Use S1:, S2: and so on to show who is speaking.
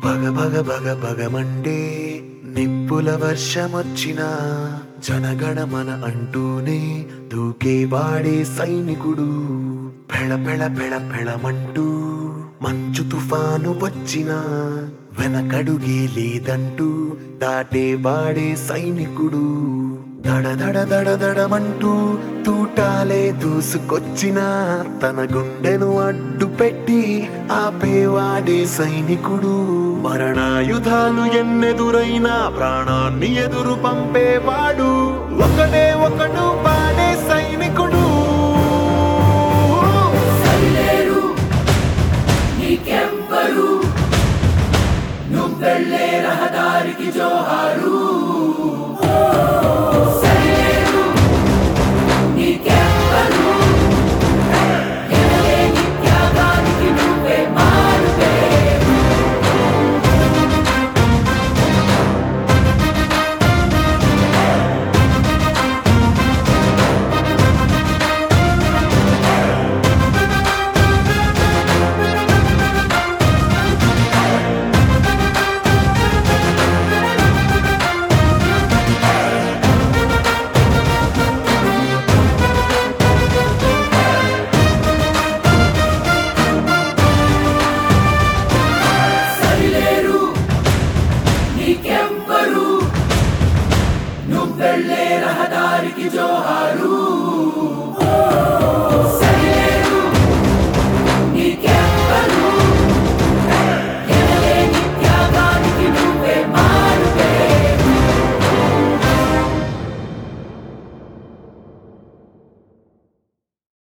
S1: భగ భగ భగ భగమండే నిప్పుల వర్షమొచ్చిన జనగణమన అంటూనే దూకేవాడే సైనికుడు పెళ పెళ పెళ పెళమంటూ మంచు తుఫాను వచ్చిన వెనకడుగే లేదంటూ దాటేవాడే సైనికుడు దడ దడ దడ దడమంటూ తూటాలే దూసుకొచ్చిన తన గుండెను అడ్డు పెట్టి ఆపేవాడే సైనికుడు మరణాయుధాలు ఎన్నెదురైనా ప్రాణాన్ని ఎదురు పంపేవాడు ఒకడే ఒకడు వాడే సైనికుడు
S2: సరిలేరు నీకెవ్వరు నువ్వెళ్ళే రహదారికి జోహారు సరిలేరు నీకెవ్వరు ఎనలేని త్యాగానికి నువ్వే మారువే సరిలేరు నీకెవ్వరు నువ్వెళ్ళే రహదారికి జోహారు